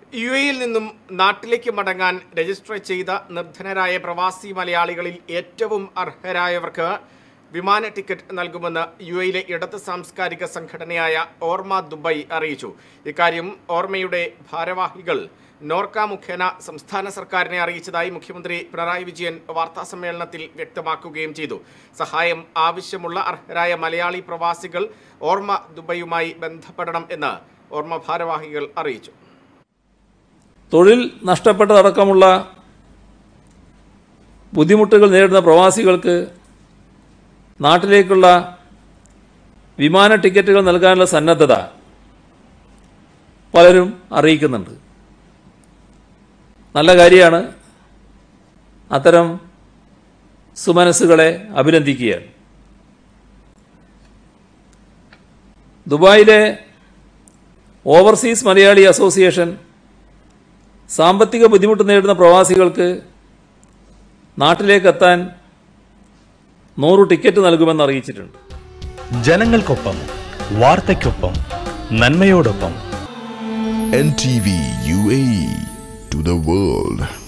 U എയിൽ നിന്നും നാട്ടിലേക്ക് മടങ്ങാൻ രജിസ്റ്റർ ചെയ്ത നിർധനരായ പ്രവാസി മലയാളികളിൽ ഏറ്റവും അർഹരായവർക്ക് വിമാന ടിക്കറ്റ് നൽകുമെന്ന് യു എയിലെ ഇടത് സാംസ്കാരിക സംഘടനയായ ഓർമ്മ ദുബായ് അറിയിച്ചു ഇക്കാര്യം ഓർമ്മയുടെ ഭാരവാഹികൾ നോർക്ക മുഖേന സംസ്ഥാന സർക്കാരിനെ അറിയിച്ചതായി മുഖ്യമന്ത്രി പിണറായി വിജയൻ വാർത്താസമ്മേളനത്തിൽ വ്യക്തമാക്കുകയും ചെയ്തു സഹായം ആവശ്യമുള്ള അർഹരായ മലയാളി പ്രവാസികൾ ഓർമ്മ ദുബൈയുമായി ബന്ധപ്പെടണം എന്ന് ഓർമ്മ ഭാരവാഹികൾ അറിയിച്ചു തൊഴിൽ നഷ്ടപ്പെട്ടതടക്കമുള്ള ബുദ്ധിമുട്ടുകൾ നേരിടുന്ന പ്രവാസികൾക്ക് നാട്ടിലേക്കുള്ള വിമാന ടിക്കറ്റുകൾ നൽകാനുള്ള സന്നദ്ധത പലരും അറിയിക്കുന്നുണ്ട് നല്ല കാര്യമാണ് അത്തരം സുമനസ്സുകളെ അഭിനന്ദിക്കുകയാണ് ദുബായിലെ ഓവർസീസ് മലയാളി അസോസിയേഷൻ സാമ്പത്തിക ബുദ്ധിമുട്ട് നേരിടുന്ന പ്രവാസികൾക്ക് നാട്ടിലേക്കെത്താൻ നൂറ് ടിക്കറ്റ് നൽകുമെന്ന് അറിയിച്ചിട്ടുണ്ട് ജനങ്ങൾക്കൊപ്പം വാർത്തയ്ക്കൊപ്പം നന്മയോടൊപ്പം NTV UAE to the world.